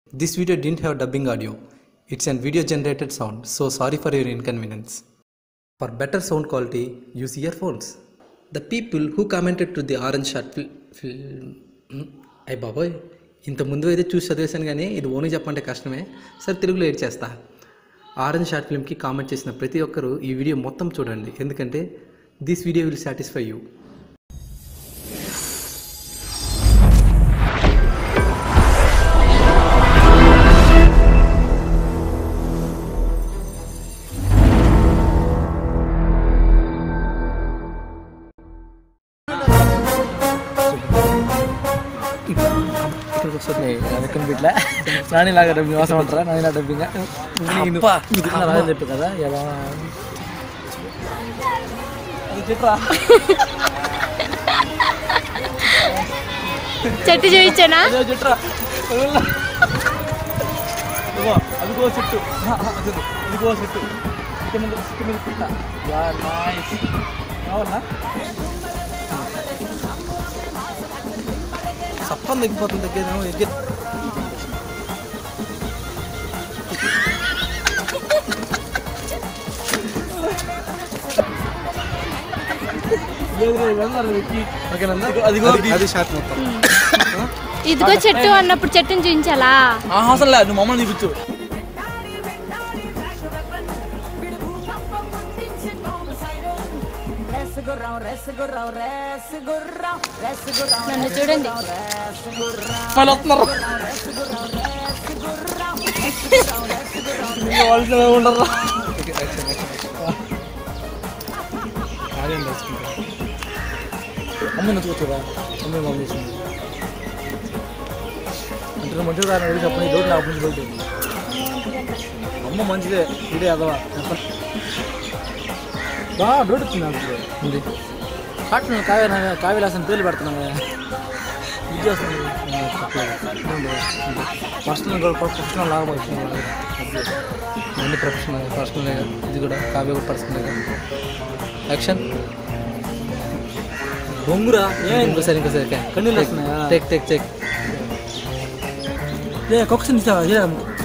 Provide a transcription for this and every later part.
This video didn't have dubbing audio. It's an video generated sound, so sorry for your inconvenience. For better sound quality, use earphones. The people who commented to the orange short fil- film. అయ్య బాబోయ్ ఇంత ముందు అయితే చూసి చదివేశాను కానీ ఇది ఓన్గా చెప్పంటే కష్టమే సరే తెలుగులో ఏడ్ చేస్తా ఆరెంజ్ షార్ట్ ఫిల్మ్కి కామెంట్ చేసిన ప్రతి ఒక్కరూ ఈ వీడియో మొత్తం చూడండి ఎందుకంటే this video will satisfy you ఇక్కడికి వస్తుంది వెనక్కి బిట్లా నాని లాగా డబ్బింగ్ అవసరం అంటారా నాని నా డబ్బింగ్ రాజు చెప్పి కదా ఎలా చెట్టు చూపించానా చెట్రా అదిగో చెట్టు అదిగో చెట్టు ఇటు మీద ఇటు మీద పుట్ట యా నైస్ కావాలా సప్పం తగ్గిపోతుంది దగ్గర ఎగ్గి ఓకేనా అదిగో అది షార్ట్ మొత్తం ఇదిగో చెట్టు అన్నప్పుడు చెట్టుని చూపించాలా అసలు లేదు నువ్వు మమ్మల్ని చూపించు నన్ను చూడండి వాళ్ళు వస్తున్నారు వాళ్ళు ఉండరు అమ్మ నచ్చుకోవచ్చురా అమ్మ మమ్మీ చేసింది అంటే నువ్వు మంచిగా రాని చెప్పండి డౌట్ నాకు ముందు డౌట్ అమ్మ మంచిదే ఇదే అదవా బా డౌట్ వచ్చింది నాకు ఉంది కాటు కావ్య కావ్య రాసిన పేర్లు పెడుతున్నాను విద్య వస్తుంది పర్సనల్ ప్రొఫెషనల్ లాగా వచ్చింది అన్ని ప్రొఫెషనల్ పర్సనల్ ఇది కూడా కావ్య కూడా పర్సనల్ యాక్షన్ బొంగురా ఏం ఇంకోసారి ఇంకోసారి కన్నీళ్ళు వస్తున్నాయా? టెక్ టెక్ టెక్ ఏ కొక్కసిన ఇస్తావా ఏ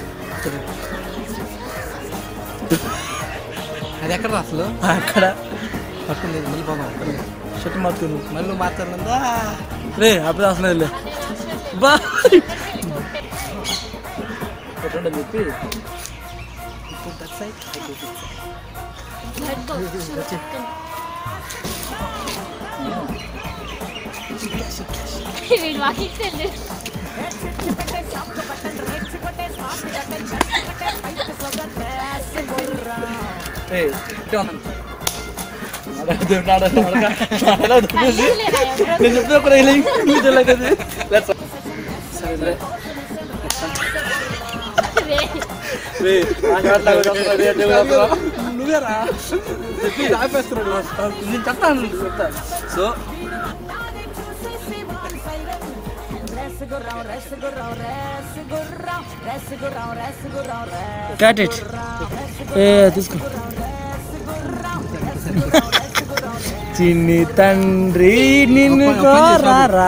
అది ఎక్కడ రా అసలు అక్కడ పట్టుకుంది మళ్ళీ పోదాం షర్ట్ మార్చుకుని మళ్ళీ నువ్వు మాట్లాడినందా రే అప్పుడు అసలు వెళ్ళే బా పెట్టండి చెప్పి వీడు వాకింగ్ వెళ్ళి ఏ ఇట్టే ఉన్నాను నాడదు, నాడదు, నాడక. నాడదు, చూసి. నేను చెప్తే ఒక రైలు నువ్వు తెలియదు సరే రే ఆ షాట్ లాగా వస్తున్నా, రే, రే, వస్తున్నా. నువ్వేరా చెప్పి ఆపేస్తున్నాడు నేను చెప్తాను చెప్తా సో క్యాట్ ఇట్ ఏ తీసుకో చిన్ని తండ్రి నిన్ను కోరారా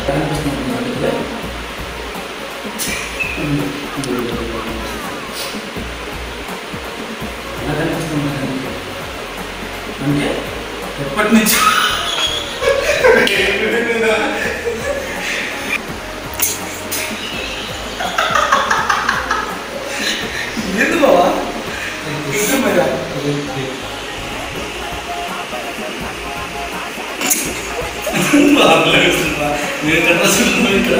అంటే ఎప్పటి నుంచి ఎందుకు బావా ఎందుకు మరి? నేను కట్టాల్సిన ఇక్కడ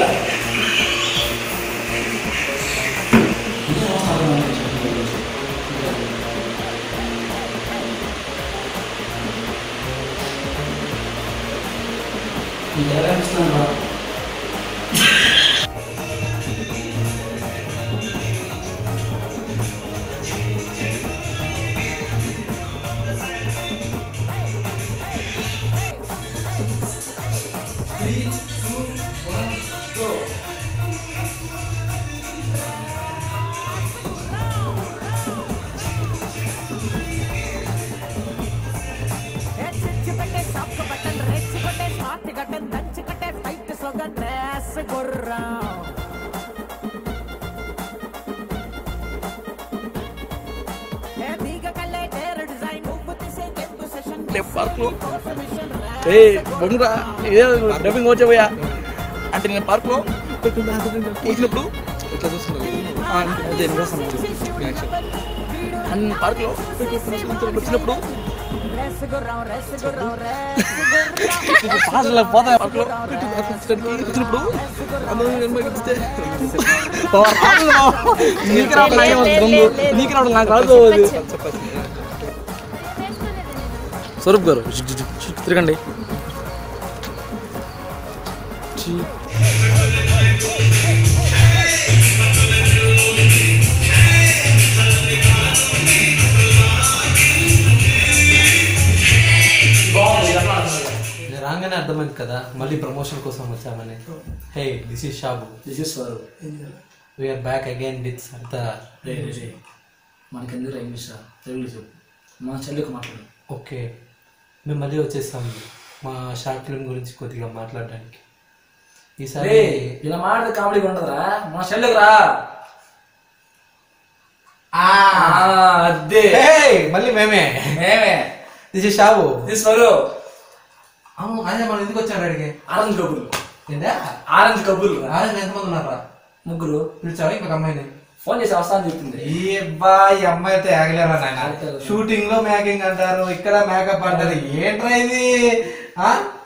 రెచ్చికట్టే షాప్ బటన్ రెచ్చికట్టే స్మార్ట్ గట్టన్ దంచికట్టే ఫైట్ స్లోగన్ డ్రెస్ గుర్రం ఏ దీగ కల్లే డేర్ డిజైన్ నువ్వు తీసే గెంతు సెషన్ పార్క్లో ఏ బొంగురా ఏ డబ్బింగ్ వచ్చావయ్యా అంటే నేను పార్క్లో కూర్చున్నప్పుడు ఇట్లా చూస్తున్నాను ఆ, అదే నేను చూస్తున్నాను అండ్ పార్క్లో వచ్చినప్పుడు డ్రెస్ గుర్రం డ్రెస్ గుర్రం డ్రెస్ పాటలు పోతాయి పార్క్లో వచ్చినప్పుడు అందరూ నేను ఇస్తే నీకు రావడం నాకే వస్తుంది దొంగ. నీకు రావడం నాకు రాదు అది. స్వరూప్ గారు జు- జు- జు- జు- తిరగండి చి. నేను రాగానే అర్థమైంది కదా మళ్ళీ ప్రమోషన్ కోసం వచ్చామని hey this is Shabu we're back again with Sardar రే రే రే మనకెందుకు ఇంగ్లీష్ రా తెలుగు చెప్పు మా చెల్లికి మాట్లాడు ఓకే మేము మళ్ళీ వచ్చేసాం మా షార్ట్ ఫిల్మ్ గురించి కొద్దిగా మాట్లాడడానికి ఈసారి రే ఇలా మాట్లాడితే కామెడీ ఉండదురా మా చెల్లికి రా ఆ, అదే Hey, మళ్ళీ మేమే మేమే దిస్ ఈస్ షాబు తీసుకోరు అవును అదే మనం ఎందుకు వచ్చాడు అడిగి ఆరెంజ్ కబుర్లు ఏంటా ఆరెంజ్ కబుర్లు రా. ఆరెంజ్ ఎంతమంది ఉన్నారా ముగ్గురు పిలిచావా ఇంకొక అమ్మాయిని ఫోన్ చేసి వస్తాను చెప్తుంది ఈ అబ్బా ఈ అమ్మాయి అయితే ఆగలేరా నాయన షూటింగ్ లో మేకింగ్ అంటారు ఇక్కడ మేకప్ అంటారు ఏంట్రా ఇది ఆ?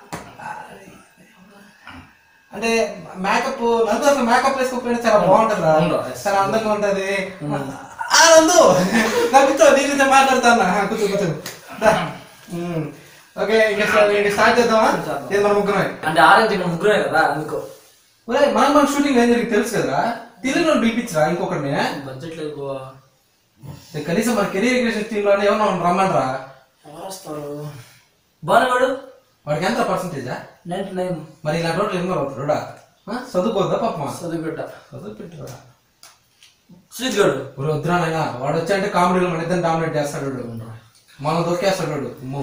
అంటే మేకప్ నందు అసలు మేకప్ వేసుకోకపోయినా చాలా బాగుంటుందా అవును. చాలా అందంగా ఉంటది ఆ నందు నా కూర్చో నీ గురించి మాట్లాడతాను కూర్చో కూర్చో దా. ఉమ్. ఓకే ఇంకా స్టార్ట్ ఇంకా స్టార్ట్ చేద్దామా ఇది మన ముగ్గురమే అంటే ఆరెంజ్ ఇక్కడ ముగ్గురే కదా అందుకో ఒరేయ్, మనం మన షూటింగ్ ఏం జరిగింది తెలుసు కదరా తెలియని వాళ్ళు పిలిపించరా ఇంకొకరిని బడ్జెట్ లేదు బావ. కనీసం మన కెరీర్ క్రియేషన్ టీమ్ లోనే ఏమన్నా రమ్మనరా ఎవరు వస్తారు బాగున్నాడు వాడికి ఎంత పర్సంటేజా నైన్టీ నైన్ మరి ఇలాంటి రోడ్లు ఎందుకు అవుతారుడా చదువుకోద్దా పాపమా చదువు బిడ్డ చదువు పెట్టురా సుజిత్ గారు ఇప్పుడు వద్దురా నాయనా వాడు వచ్చి అంటే కామెడీలో మన ఇద్దరు డామినేట్ చేస్తాడు వాడు. మనం దొక్కేస్తాడు వాడు అమ్మో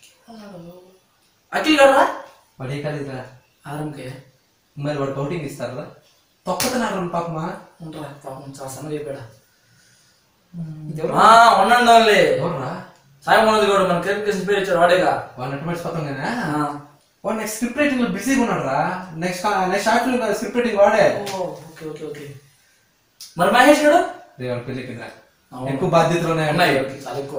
అఖిల్ గారు వాడు ఏ కాలేజీరా ఆరంకే మరి వాడు కౌటింగ్ ఇస్తారా తొక్కతున్నాడు పాపమా ఉంటారా పాపం చాలా సన్న చెప్పాడా ఉండండి ఓన్లీ ఎవర్రా సాయి మనోజ్ గౌడ్ మన క్రికెట్ పేరు ఇచ్చాడు వాడేగా వాడు నెట్ మర్చిపోతాం ఆ. వాడు నెక్స్ట్ స్క్రిప్ట్ రైటింగ్ లో బిజీగా ఉన్నాడు రా next next short film script writing వాడే ఓ, ఓకే ఓకే ఓకే మరి మహేష్ గారు రే వాడు పెళ్ళికి రా. అవును. ఎక్కువ బాధ్యతలు ఉన్నాయి ఉన్నాయి ఓకే, చాలా ఎక్కువ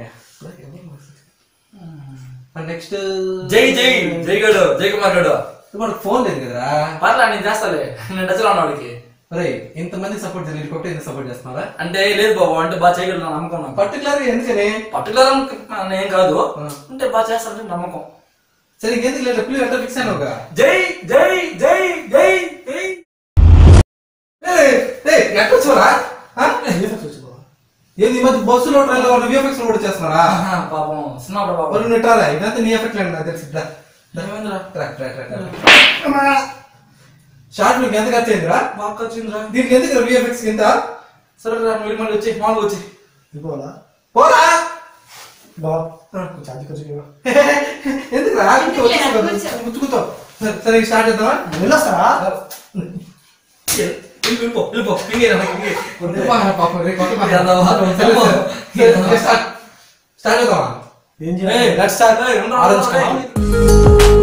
నెక్స్ట్ జై జై జై గడు జై కుమార్ గడు వాడు ఫోన్ లేదు కదరా పర్లా నేను చేస్తాలే నేను టచ్లో ఉన్నా వాడికి రే ఇంతమంది సపోర్ట్ చేయాలి ఇంకొకటి ఎందుకు సపోర్ట్ చేస్తున్నారా అంటే లేదు బాబు అంటే బాగా చేయగలరు నా నమ్మకం నాకు పర్టికులర్ ఎందుకని పర్టికులర్ ఏం కాదు ఆ. అంటే బాగా చేస్తారంటే నమ్మకం సరే ఇంకెందుకు లేదు పిల్లలు ఎట్లా ఫిక్స్ అయినా ఒక జై జై జై జై జై ఎట్లా చూరా ఏది ఈ మధ్య బస్సులో ట్రైన్లో వాళ్ళు విఎఫ్ఎక్స్ కూడా చేస్తున్నారా ఆహా, పాపం సినిమా బాబు వాళ్ళు నెట్టారా ఇదంతా నీ ఎఫెక్ట్ లేదు నాకు తెలిసి రా. ఏమైందిరా రా, రా, రా, రా. షార్ట్ మీకు ఎంత ఖర్చు అయిందిరా బాగా వచ్చిందిరా దీనికి ఎందుకు విఎఫ్ఎక్స్ కింద సరే రా మీరు మళ్ళీ వచ్చి మామూలుగా వచ్చి పోరా బా కొంచెం అది కొంచెం ఇవ్వు. ఎందుకు రా ఎందుకు లేదా? కూర్చో. ముచ్చుకుంటావు సరే సరే స్టార్ట్ చేద్దామా వెళ్ళొస్తారా వెళ్ళిపో వెళ్ళిపో ఇంకేనా పాపం రే కొత్త పాపం. యాదవ. సరే, సరే. సరే, సరే, స్టార్ట్ స్టార్ట్ చేద్దామా ఏం Hey, చేయాలి let's start. Orange hey. come.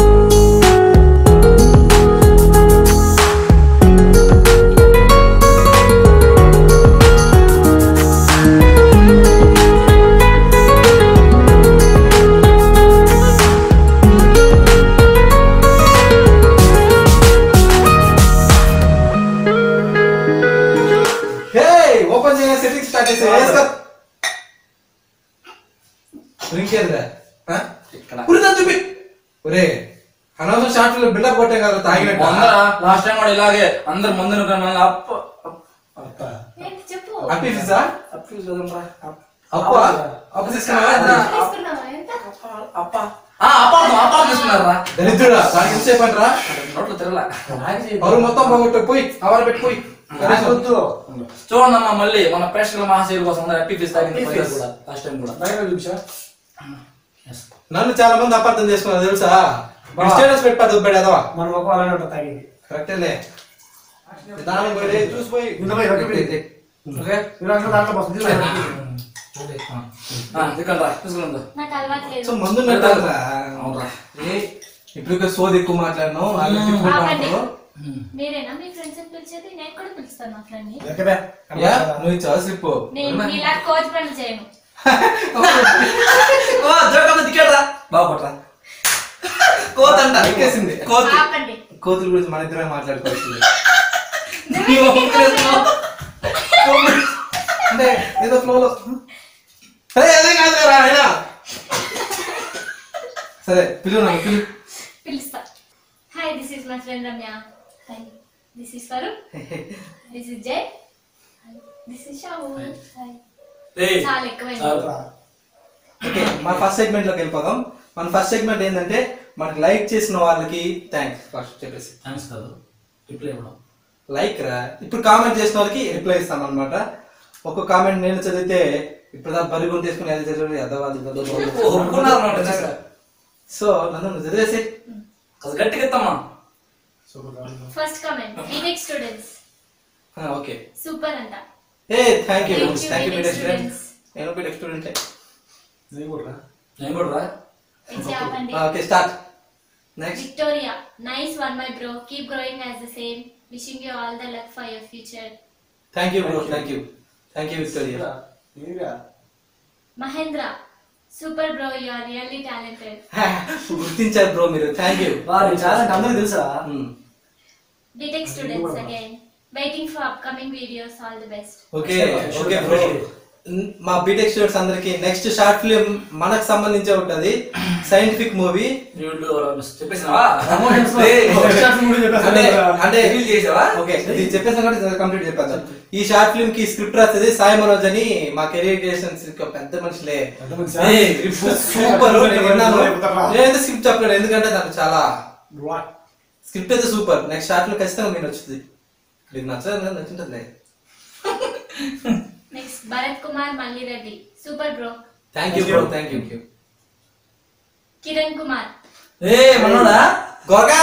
Hey, open చేయ సెట్టింగ్ స్టార్ట్ చేసే వేసుకో ఇంకేంద్రా ఇక్కడ పురిదా చూపి ఒరే అనవసరం షార్ట్ లో బిల్డప్ కొట్టాం కదా తాగినట్టు లాస్ట్ టైం కూడా ఇలాగే అందరు మందు మళ్ళీ అప్ప అప్ప ఏంటి చెప్పు అప్పి ఫీజా అప్ప చదవరా అప్ప అప్పు తీసుకున్నావా తీసుకున్నావా ఎంత అప్ప ఆ అపార్థం అపార్థం తీసుకున్నారా దరిద్రుడా దానికి ఎంతసేపు అంటారా నోట్లో తిరగలా పరువు మొత్తం పోగొట్టు పోయి అవర్ పెట్టి పోయి వద్దు చూడండి అమ్మా మళ్ళీ మన ప్రేక్షకుల మహాశైలి కోసం హ్యాపీ ఫీస్ తాగింది Happy ప్రజలు feast. కూడా లాస్ట్ టైం కూడా బయట చూసా నన్ను చాలా మంది అపార్థం చేసుకున్నారు తెలుసా బా. స్టేటస్ పెట్టా దుబ్బాడు అదవా మన ఒక అలానే ఉంటుంది తాగింది కరెక్టేలే నిదానం పోయి చూసిపోయి ఇంత పోయి, రొట్టె పోయి. ఓకే మీరు అట్లా దాంట్లో బస్సు దిక్కండి రా తీసుకుందా నాకు అలవాటు లేదు సో మందు పెట్టాలరా అవునరా. ఏ, ఇప్పుడు ఇంకా సోది ఎక్కువ మాట్లాడినావు వాళ్ళు తిట్టుకుంటా ఆపండి. ఉంటారు. మీరేనా మీ ఫ్రెండ్స్ పిలిచేది నేను కూడా పిలుస్తాను మా ఫ్రెండ్ ని ఎక్కడే యా నువ్వు ఇచ్చావు స్లిప్ నేను ఇలా కోచ్ పనులు చేయను ఓ జోకమ్మ దిక్కాడురా బాగా పట్రా కోతంట ఎక్కేసింది. కోతి ఆపండి కోతుల గురించి మన ఇద్దరే మాట్లాడుకోవచ్చు నీ మొహంకి వేసుకో. అంటే ఏదో ఫ్లోలో సరే అదే కాదు కదా ఆయన సరే పిలువు నాకు పిలు పిలుస్తా hi this is my friend Ramya hi this is Varun this is Jai this is Shavu hi ఏయ్, చాలా ఎక్కువైంది చాలురా. ఓకే మన ఫస్ట్ సెగ్మెంట్ లోకి వెళ్ళిపోదాం మన ఫస్ట్ సెగ్మెంట్ ఏంటంటే మనకి లైక్ చేసిన వాళ్ళకి థ్యాంక్స్ ఫస్ట్ చెప్పేసి థాంక్స్ కాదు రిప్లై ఇవ్వడం లైక్ రా ఇప్పుడు కామెంట్ చేసిన వాళ్ళకి రిప్లై ఇస్తాం అనమాట ఒక కామెంట్ నేను చదివితే ఇప్పుడు దాకా బరిగొని తీసుకుని అది చదివి ఓ, ఒప్పుకున్నారు అన్నమాట నిజంగా. సో నన్ను నువ్వు చదివేసి కాస్త గట్టిగా ఎత్తమ్మా first comment BTech students okay super అంట ఏ thank you Thank you, thank you BTech BTech student students. నేను బీటెక్ స్టూడెంట్ నేను కూడా రా ఇచ్చి ఆపండి okay start next Victoria nice one my bro keep growing as the same wishing you all the luck for your future thank you bro thank you thank you Victoria Mahendra super bro you are really talented గుర్తించారు bro మీరు thank you వారి చాలా అందరికి తెలుసా BTech students again waiting for upcoming videos all the best okay okay bro మా BTech students అందరికి next short film మనకు సంబంధించే ఉంటది సైంటిఫిక్ మూవీ వీళ్ళు చెప్పేసినావా Promotions లో ఏయ్, first shot film కూడా చెప్పేసాను. అంటే అంటే Reveal చేసావా ఓకే ఇది చెప్పేసాం కాబట్టి కంప్లీట్ చెప్పేద్దాం ఈ షార్ట్ ఫిల్మ్ కి స్క్రిప్ట్ రాసేది సాయి మనోజ్ అని మా కెరీర్ క్రియేషన్స్ పెద్ద మనుషులే పెద్ద మనిషా? సూపర్ నేను విన్నాను చెప్తారా? నేనైతే స్క్రిప్ట్ చెప్పలేడు ఎందుకంటే నాకు చాలా స్క్రిప్ట్ అయితే సూపర్ నెక్స్ట్ షార్ట్ లో ఖచ్చితంగా మీరు నచ్చుతుంది మీకు నచ్చదు నచ్చుంటుంది next Bharat Kumar Mallireddy super bro thank you bro thank you Kiran Kumar ఏ మనోడా గోగా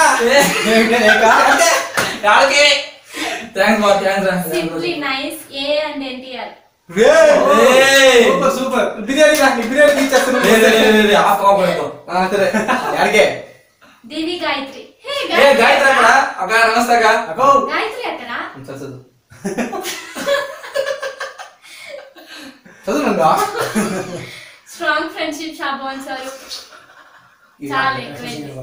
యాడికి థ్యాంక్స్ బా థ్యాంక్స్ రా సింప్లీ నైస్ ఏ అండ్ ఎన్టీఆర్ ఏయ్. సూపర్ సూపర్ బిర్యానీ రా నీ బిర్యానీ లే, లే, లే, తీసేస్తాను లే, ఆపు, ఆపు, ఆపు. ఆ, సరే అడిగే దివి గాయత్రి హే ఏ గాయత్రి అక్కడ అక్క నమస్తే అక్క గాయత్రి అక్కడ చదువు చదువు స్ట్రాంగ్ ఫ్రెండ్షిప్ షాబోన్ సార్ చాలా ఎక్కువైంది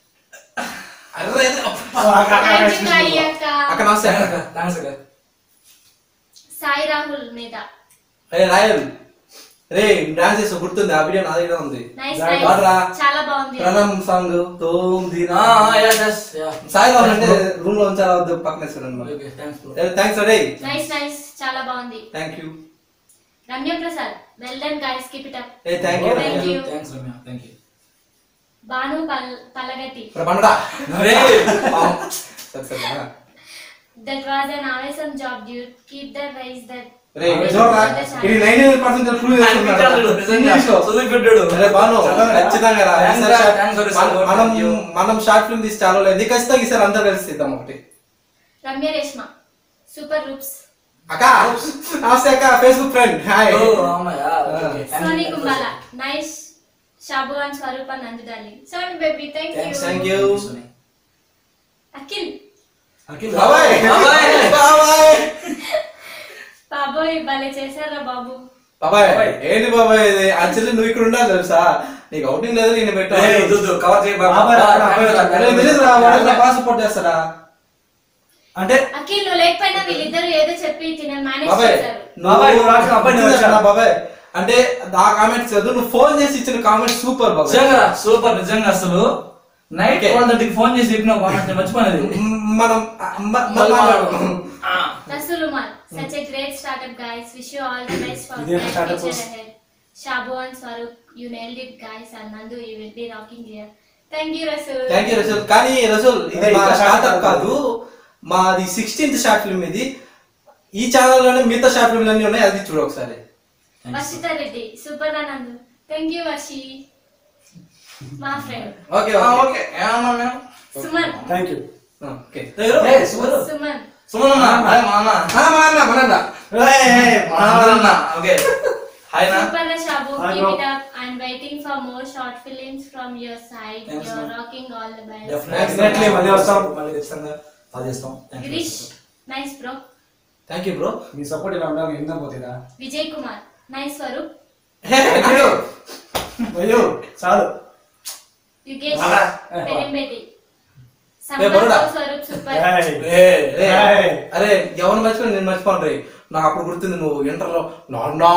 థ్యాంక్ యూ సాయి అక్క అక్కడ నమస్తే అక్క థ్యాంక్స్ అక్క సాయి రాహుల్ మీద రే రాయల్ రే డాన్స్ చేసి గుర్తుంది ఆ వీడియో నా దగ్గర ఉంది నైస్ వాడు నైస్ రా. చాలా బాగుంది ప్రణమ్ సాంగ్ తోమ్ దీనా yes, yes, yeah. Sai Rahul అంటే రూమ్ లో ఉంచాలి పక్కన వేస్తాను Okay, thanks bro. థ్యాంక్స్ రే నైస్ నైస్ చాలా బాగుంది thank you Ramya Prasad well done guys keep it up ఏ thank you Thank you. Thanks, Ramya. Thank you. Bhanu పల్ పల్లగట్టి పండడా Hey. సరే సరే ఆ. That was an awesome job dude keep the rise that రే చూడరా ఇది నైన్ పర్సెంట్ ప్రూవ్ అనిపించాడు నిజంగా. చదువు పెట్టాడు. అరే బాను ఖచ్చితంగా రా. Thanks ఈసారి రా, షార్ట్- thanks for the మనం- support. మనం Thank you. మనం షార్ట్ ఫిల్మ్ తీసి చాలా లేదు ఖచ్చితంగా ఈసారి అందరు కలిసి తీద్దాం ఒకటి రమ్య రేష్మ సూపర్ రూప్స్ అక్క నమస్తే అక్క ఫేస్బుక్ ఫ్రెండ్ హాయ్ ఓ, అమ్మాయ్యా. Okay, okay. Soni Kumbala nice షాబువాన్ Swaroopa Nandu darling Soni baby thank Thanks, you thank you Akhil బాబాయ్ బాబాయ్. బాబాయ్ బాబోయ్ భలే చేశారా బాబు బాబాయ్ ఏంటి బాబాయ్ ఇది యాక్చువల్లీ నువ్వు ఇక్కడ ఉండాలి తెలుసా నీకు అవుటింగ్ లేదు నేను పెట్టా ఏయ్, వద్దు, వద్దు, కవర్ చేయి బాబా. బాబాయ్, బా, బాబాయ్, thanks రా, అరే thanks. తెలియదు రా వాడు నా బాగా సపోర్ట్ చేస్తాడా అంటే అఖిల్ నువ్వు లేకపోయినా వీళ్ళిద్దరు ఏదో చెప్పి తిన మేనేజ్ బాబాయ్ చేశారు బాబాయ్, నువ్వు రాసిన అబ్బాయి నేను వచ్చా. నా బాబాయ్ అంటే ఆ కామెంట్స్ చదువు నువ్వు ఫోన్ చేసి ఇచ్చిన కామెంట్స్ సూపర్ బాబాయ్ నిజంగా సూపర్ నిజంగా అసలు నైట్ Okay. ట్వెల్వ్ థర్టీకి ఫోన్ చేసి చెప్పిన కామెంట్ మర్చిపోయినది మ్, మనం మ- మళ్ళీ మ- మాట్లాడు. ఆ. Rasool Umar such a great startup guys wish you all the best for ఇదేం startup? ఫ్యూచర్ అహెడ్ షాబువాన్ Swaroop you nailed it guys and Nandu you will be rocking here thank you Rasool thank you Rasool కానీ రసూల్ ఇది అదే, మా ఇంకా స్టార్ట్అప్ startup కాదు మాది సిక్స్టీన్త్ షార్ట్ ఫిల్మ్ ఇది ఈ ఛానల్ లోనే మిగతా షార్ట్ ఫిల్మ్ అన్ని ఉన్నాయి అది చూడు ఒకసారి Varshitha Reddy super Nandu thank you Varshi మా ఫ్రెండ్ ఓకే ఆ, ఓకే ఏమన్నా మేము సుమన్ థ్యాంక్ యూ ఓకే ఏయ్, సుమన్. సుమన్ సుమన్ అన్న హాయ్ మా అన్న మన అన్న మన అన్న మా అన్న ఓకే హాయ్ నా super Shabu Hi, keep bro. It up I'm waiting for more short films from your side Thanks, you are ma'am. Rocking all the best Definitely, మళ్ళీ వస్తాం. మళ్ళీ ఖచ్చితంగా అది చేస్తాం Thank you. Girish nice bro thank you bro మీ support ఇలా ఉండాలి ఎన్నో పోతుందా విజయ్ కుమార్ నైస్ స్వరూప్ అయ్యో చాలు యుగేష్ అలా. పెరింబేటి ఏ, బరోడా. సంపత్ స్వరూప్ సూపర్ ఏయ్. ఏయ్, రే, Hey. అరే ఎవరు మర్చిపోయి నేను మర్చిపోను రే నాకు అప్పుడు గుర్తుంది నువ్వు ఇంటర్లో నాన్నా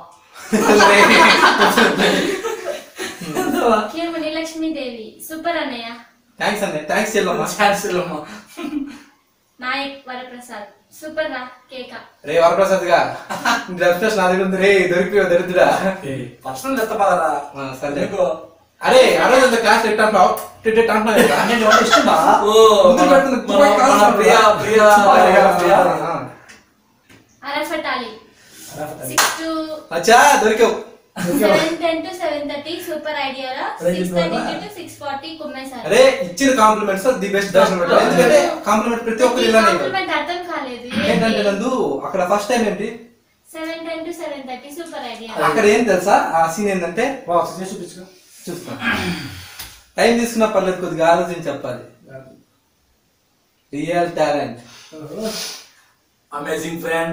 కీర్మణి లక్ష్మీదేవి సూపర్ అన్నయ్య థ్యాంక్స్ అండి థ్యాంక్స్ చెల్లమ్మ ఛాన్స్ ఇల్లమ్మా. నాయక్ వరప్రసాద్ సూపర్ రా కేక రే వరప్రసాద్ గా రెస్పెక్ట్ నా దగ్గర ఉంది రే దొరికిపోయావు దరిద్రుడా ఏయ్, పర్సనల్ ఎత్త పదరా ఆ, సరే ఎందుకు? అరే అరే క్లాస్ ఎట్ అంటావు టిట్ ఎట్ అంటున్నావు కదా. నేను ఎవరు ఇష్టమా ఓ, ముందు మన- పెడుతుంది, మన- పోయి కాల్స్ మన ప్రియా ప్రియా ప్రియా ప్రియా ఆ, ఆ. అరఫట్ అలీ సిక్స్ టు అచ్చా దొరికావు seven ten two seven thirty super idea అదే సిక్స్ చెప్పావా? థర్టీ టు సిక్స్ ఫార్టీ కుమ్మేశారు అరే ఇచ్చిన కాంప్లిమెంట్స్ ది బెస్ట్ దర్శనం పెట్టాలి. ఎందుకంటే కాంప్లిమెంట్ ప్రతి ఒక్కరు ఇలానే ఇవ్వాలి. కాంప్లిమెంట్ అర్థం కాలేదు ఏంటంటే నందు అక్కడ ఫస్ట్ టైం ఏంటి seven ten two seven thirty super idea అక్కడ ఏం తెలుసా ఆ సీన్ ఏంటంటే వా చేసి చూపించుకో చూస్తా టైం తీసుకున్నా పర్లేదు కొద్దిగా ఆలోచించి చెప్పాలి real talent amazing friend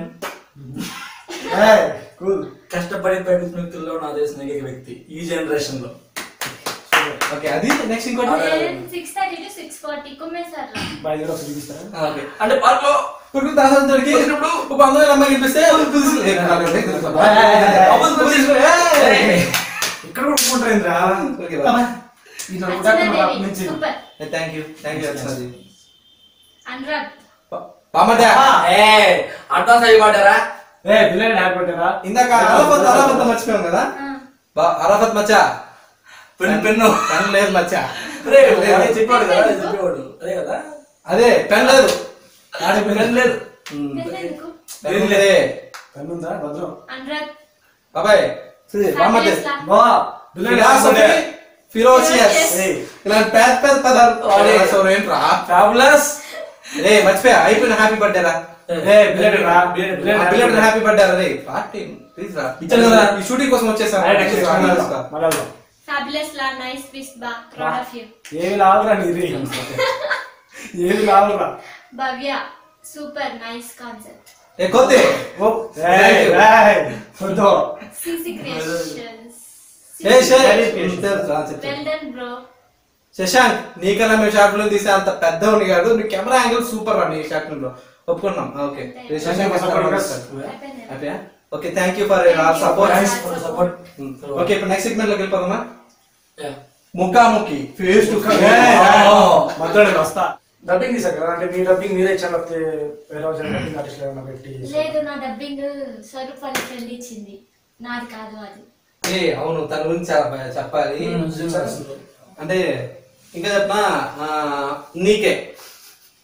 cool కష్టపడి బయట వ్యక్తుల్లో నా తెలిసిన ఏకైక వ్యక్తి ఈ జనరేషన్ లో ఓకే అది నెక్స్ట్ ఇంకోటి six thirty two six forty కుమ్మేశారు బాయ్ దగ్గర ఒకసారి చూపిస్తారా ఆ, ఓకే అంటే పార్క్ లో ఇప్పుడు దాసంతోడికి ఒక అందమైన అమ్మాయి కనిపిస్తే కుదిసి- ఏ, నాకు అదే తెలుసు. అబ్బో, కుదిసి- ఏయ్! ఇక్కడ కూడా ఒప్పుకుంటారేంద్రా ఓకే, బాయ్. ఇట్లా అర్చనాదేవి నుంచి సూపర్ ఏ, థ్యాంక్ యూ థ్యాంక్ యూ అర్చనాది అనురాగ్ బామర్దా ఏ అడ్వాన్స్ అయ్యి పడ్డారా ఏ పిల్లలు హ్యాపీ పెట్టారా ఇందాక అరఫత్ అరఫత్ మర్చిపోయాం కదా ఆ. బా అరఫత్ మచ్చా పెన్ను పెన్ను పెన్ లేదు మచ్చా రే, అదే చెప్పాడు కదా అదే చెప్పేవాడు అదే కదా అదే పెన్ లేదు పెన్ లేదు ఉమ్, పెద్దెందుకు? పెన్ లేదే పెన్ను ఉందా భద్రం అనురాగ్ బాబాయ్ బామర్దే Fabulous లా. బా పిల్లలు ఫిలాసఫీ ఫిలోసియస్ Yes. ఇలాంటి పెద్ద పెద్ద పదాలు వాడే. సో ఏంట్రా ఫ్యాబులస్ రే మర్చిపోయా అయిపోయిన హ్యాపీ బర్త్డే రా ఏ పిల్లలు రా పిల్లలు హ్యాపీ బర్త్డే రా రే పార్టీ ప్లీజ్ రా ఇచ్చాను కదా. ఈ షూటింగ్ కోసం వచ్చేసాను మళ్ళా ఫ్యాబులస్ లా నైస్ ట్విస్ట్ బా ప్రౌడ్ ఆఫ్ యూ ఏమి లాగరా నీది ఏమి లాగరా భవ్య సూపర్ నైస్ కాన్సెప్ట్ ఏ కొద్ది ఓ ఏయ్ ఏయ్ వద్దు సిసి క్రియేషన్స్ ఏ శే వెల్ డన్ బ్రో శశాంక్ నీకన్నా మేము షార్ట్ ఫిల్మ్ తీసే అంత పెద్ద ఉండి కాదు నీ కెమెరా యాంగిల్ సూపర్ రా నీ షార్ట్ ఫిల్మ్ లో ఒప్పుకున్నాం ఓకే శశాంక్ హ్యాపీయా okay thank you for our support support okay ఇప్పుడు నెక్స్ట్ సెగ్మెంట్ లోకి వెళ్ళిపోదామా ముఖాముఖి ఫేస్ టు మద్దతు వస్తా డబ్బింగ్ తీసారు కదా అంటే మీ డబ్బింగ్ మీరే ఇచ్చారు లేకపోతే వేరే వాళ్ళు డబ్బింగ్ ఆర్టిస్ట్ ఏమైనా పెట్టి లేదు నా డబ్బింగ్ స్వరూప్ వాళ్ళ ఫ్రెండ్ ఇచ్చింది నాది కాదు అది ఏ అవును తన గురించి చాలా బాగా చెప్పాలి అంటే ఇంకా చెప్పనా ఆ, నీకే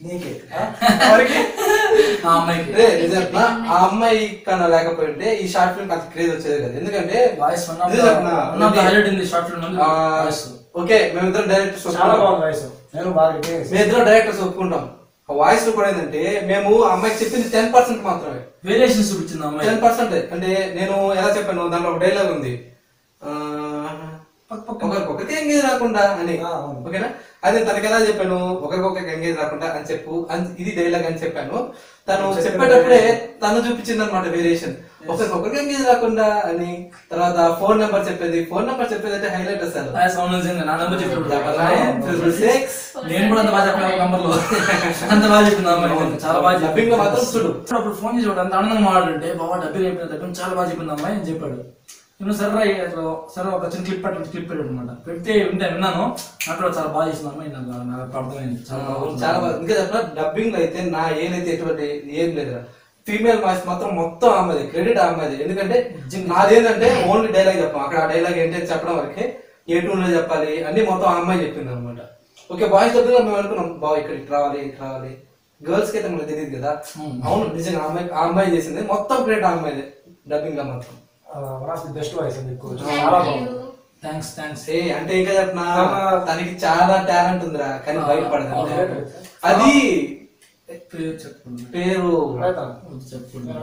నీకే ఆ? ఎవరికి? ఆ అమ్మాయికి రే, నిజం చెప్పనా? ఆ అమ్మాయి కన్నా లేకపోయింటే ఈ షార్ట్ ఫిల్మ్ అంత క్రేజ్ వచ్చేది కదా ఎందుకంటే వాయిస్ వన్ ఆఫ్ నిజం చెప్పనా? One of the highlight in the short film ఆ, వాయిస్ ఓకే మేమిద్దరం డైరెక్టర్స్ చాలా బాగుంది వయసు నేను బాగా enjoy చేశాను. మేమిద్దరం డైరెక్టర్స్ ఒప్పుకుంటాం ఆ వాయిస్ కూడా ఏంటంటే మేము ఆ అమ్మాయికి చెప్పింది టెన్ పర్సెంట్ మాత్రమే వేరియేషన్స్ చూపించింది ఆ అమ్మాయి టెన్ పర్సెంట్ అంటే నేను ఎలా చెప్పాను దాంట్లో ఒక డైలాగ్ ఉంది ఆ, ఒకరికొకరికి ఎంగేజ్ రాకుండా అని ఆ, అవును. ఓకేనా అదే తనకి ఎలా చెప్పాను ఒకరికొకరికి ఎంగేజ్ రాకుండా అని చెప్పు అని- ఇది డైలాగ్ అని చెప్పాను తను చెప్పిన చెప్పేటప్పుడే variation. తను చూపించింది అనమాట వేరియేషన్ ఒకరికొకరికి ఎంగేజ్ రాకుండా అని తర్వాత ఫోన్ నెంబర్ చెప్పేది ఫోన్ నెంబర్ చెప్పేది అంటే హైలైట్ అసలు వాయిస్ అవును నిజంగా నా నెంబర్ చెప్పినప్పుడు Double nine, triple six. నేను కూడా అంత బాగా చెప్పాను నంబర్ లో అంత బాగా చెప్పింది ఆ అమ్మాయి నిజంగా. చాలా బాగా చెప్పింది. Dubbing లో మాత్రం చూడు. అప్పుడు ఫోన్ చేసి వాడు అంత ఆనందంగా మాట్లాడుంటే బాబా డబ్బింగ్ అయిపోయింది డబ్బింగ్ చాలా బాగా చెప్పింది ఆ అమ్మాయి అని చెప్పాడు నేను సరే రా, అసలు సరే ఒక చిన్న క్లిప్ పెట్టండి క్లిప్ పెట్టాడు అనమాట పెడితే వింటే విన్నాను నాకు కూడా చాలా బాగా చేసింది అమ్మాయి నాకు నాకు అర్థమైంది చాలా బాగా చాలా బాగా ఇంకా చెప్పిన డబ్బింగ్ లో అయితే నా ఏదైతే ఎటువంటి ఏం లేదు ఫీమేల్ వాయిస్ మాత్రం మొత్తం అమ్మది క్రెడిట్ అమ్మది ఎందుకంటే నాదేంటంటే ఓన్లీ డైలాగ్ చెప్పాం అక్కడ ఆ డైలాగ్ ఏంటి అని చెప్పడం వరకే ఏ టూన్ లో చెప్పాలి అన్ని మొత్తం ఆ అమ్మాయి చెప్పింది అనమాట ఓకే బాయ్స్ డబ్బింగ్ లో మేము అనుకున్నాం బావ ఇక్కడ ఇటు రావాలి ఇటు రావాలి గర్ల్స్ కి అయితే మనకు తెలియదు కదా అవును నిజంగా ఆ అమ్మాయి ఆ అమ్మాయి చేసింది మొత్తం క్రెడిట్ ఆ అమ్మాయిదే డబ్బింగ్ లో మాత్రం one of the best voice నీకు చాలా థ్యాంక్ బాగుంది యూ థ్యాంక్స్ థ్యాంక్స్ ఏ అంటే ఇంకా చెప్పిన తన- తనకి చాలా టాలెంట్ ఉందిరా కానీ ఆ, బయటపడదు ఓకే. అంతే. అది పేరు చెప్పండి పేరు ప్రయత్నం. చెప్పండి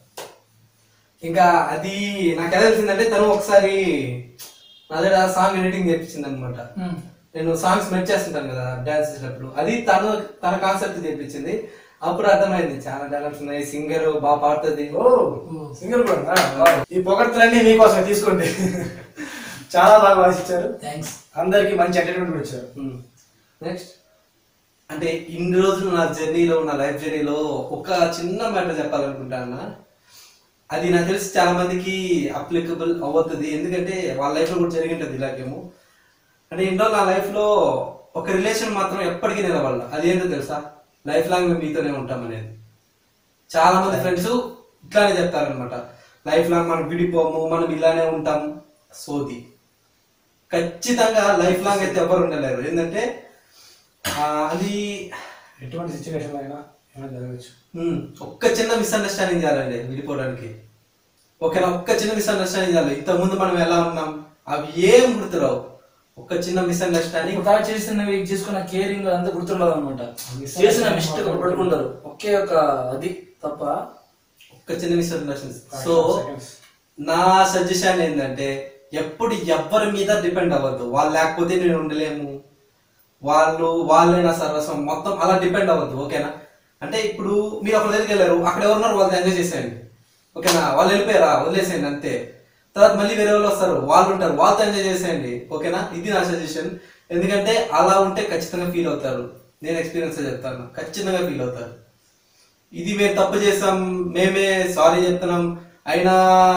ఇంకా అది నాకు ఎలా తెలిసిందంటే తను ఒకసారి నా దగ్గర సాంగ్ ఎడిటింగ్ చేపించింది అనమాట ఉమ్. నేను సాంగ్స్ మెట్ చేస్తుంటాను కదా డాన్స్ చేసినప్పుడు అది తను తన కాన్సెప్ట్ చేపించింది అప్పుడు అర్థమైంది చాలా టాలెంట్స్ ఉన్నాయి సింగర్ బాగా పాడుతుంది ఓ సింగర్ కూడా ఉందా? ఈ పొగడ్తలన్నీ మీకోసం తీసుకోండి చాలా బాగా వాయిస్ ఇచ్చారు థ్యాంక్స్ అందరికి మంచి ఎంటర్టైన్మెంట్ ఇచ్చారు నెక్స్ట్ అంటే ఇన్ని రోజులు నా జర్నీలో నా లైఫ్ జర్నీలో ఒక చిన్న మ్యాటర్ చెప్పాలనుకుంటాను అది నాకు తెలిసి చాలా మందికి అప్లికబుల్ అవుతుంది ఎందుకంటే వాళ్ళ లైఫ్ లో కూడా జరిగి ఉంటుంది ఇలాగేమో అంటే ఇంట్లో నా లైఫ్ లో ఒక రిలేషన్ మాత్రం ఎప్పటికీ నిలబడాలి అది ఏంటో తెలుసా లైఫ్ లాంగ్ మేము మీతోనే ఉంటాం అనేది చాలా మంది ఫ్రెండ్స్ ఇట్లానే చెప్తారనమాట లైఫ్ లాంగ్ మనం విడిపోము మనం ఇలానే ఉంటాం సోది ఖచ్చితంగా లైఫ్ లాంగ్ అయితే ఎవరు ఉండలేరు ఏంటంటే ఆ, అది ఎటువంటి సిచ్యువేషన్ అయినా ఏమైనా జరగచ్చు ఉమ్, ఒక్క చిన్న మిస్అండర్స్టాండింగ్ చేయాలండి విడిపోవడానికి ఓకేనా ఒక్క చిన్న మిస్అండర్స్టాండింగ్ చేయాలి ఇంతకు ముందు మనం ఎలా ఉన్నాం అవి ఏం గుర్తురావు ఒక్క చిన్న మిస్అండర్స్టాండింగ్ ఒక చేసినవి చేసుకున్న కేరింగ్ అంతా గుర్తుండదు అనమాట చేసిన మిస్టేక్ పట్టుకుంటారు ఒకే ఒక అది తప్ప ఒక్క చిన్న మిస్అండర్స్టాండింగ్ సో seconds. నా సజెషన్ ఏంటంటే ఎప్పుడు ఎవ్వరి మీద డిపెండ్ అవ్వద్దు వాళ్ళు లేకపోతే నేను ఉండలేము వాళ్ళు వాళ్ళే నా సర్వస్వం మొత్తం అలా డిపెండ్ అవ్వద్దు ఓకేనా అంటే ఇప్పుడు మీరు ఒక దగ్గరికి వెళ్ళారు అక్కడ ఎవరున్నారు వాళ్ళతో ఎంజాయ్ చేసేయండి ఓకేనా వాళ్ళు వెళ్ళిపోయారా వదిలేసేయండి అంతే తర్వాత మళ్ళీ వేరే వాళ్ళు వస్తారు వాళ్ళు ఉంటారు వాళ్ళతో ఎంజాయ్ చేసేయండి ఓకేనా ఇది నా సజెషన్ ఎందుకంటే అలా ఉంటే ఖచ్చితంగా ఫీల్ అవుతారు నేను ఎక్స్పీరియన్స్ చెప్తాను ఖచ్చితంగా ఫీల్ అవుతారు ఇది మేము తప్పు చేసాం మేమే సారీ చెప్తున్నాం అయినా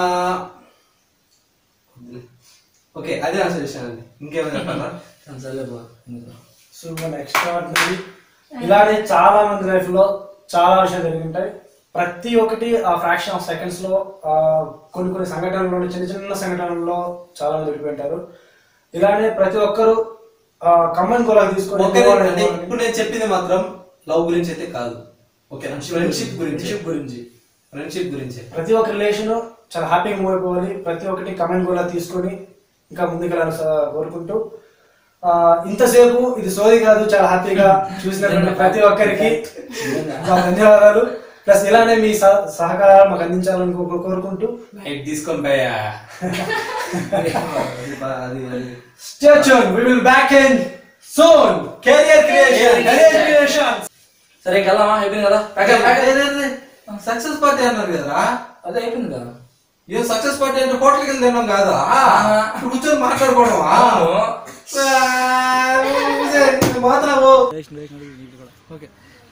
ఓకే అదే నా సజెషన్ అండి ఇంకేమైనా చెప్పాలా సరే బా ఇంకా. సూపర్ ఎక్స్ట్రాడినరీ ఇలానే చాలా మంది లైఫ్ లో చాలా విషయాలు జరిగి ఉంటాయి ప్రతి ఒక్కటి ఆ ఫ్రాక్షన్ ఆఫ్ సెకండ్స్ లో ఆ, కొన్ని కొన్ని సంఘటనల్లో చిన్న చిన్న సంఘటనల్లో చాలా మంది విడిపోయింటారు ఇలానే ప్రతి ఒక్కరు కమెంట్ కూడా తీసుకొని ఓకే అంటే ఇప్పుడు నేను చెప్పింది మాత్రం లవ్ గురించి అయితే కాదు ఓకేనా ఫ్రెండ్షిప్ గురించి ఫ్రెండ్షిప్ గురించి ఫ్రెండ్షిప్ గురించి ప్రతి ఒక్క రిలేషన్ చాలా హ్యాపీగా మూవ్ అయిపోవాలి ప్రతి ఒక్కటి కమెంట్ కూడా తీసుకొని ఇంకా ముందుకెళ్ళాలని స- కోరుకుంటూ ఆ, ఇంతసేపు ఇది సోది కాదు చాలా హ్యాపీగా చూసినటువంటి ప్రతి ఒక్కరికి మా ధన్యవాదాలు ప్లస్ ఇలానే మీ సహ- సహకారాలు మాకు అందించాలని కో- కోరుకుంటూ లైట్ తీసుకొని పోయా అది అది stay tune we will back in soon career creation career creation సరే ఇంకా వెళ్దామా అయిపోయింది కదా సక్సెస్ పార్టీ అన్నారు కదరా అదే అయిపోయింది కదా ఏం సక్సెస్ పార్టీ అంటే హోటల్కి వెళ్ళి తిన్నాం కాదా ఇప్పుడు కూర్చొని మాట్లాడుకోవడం అవును. మాట్లాడవు ఓకే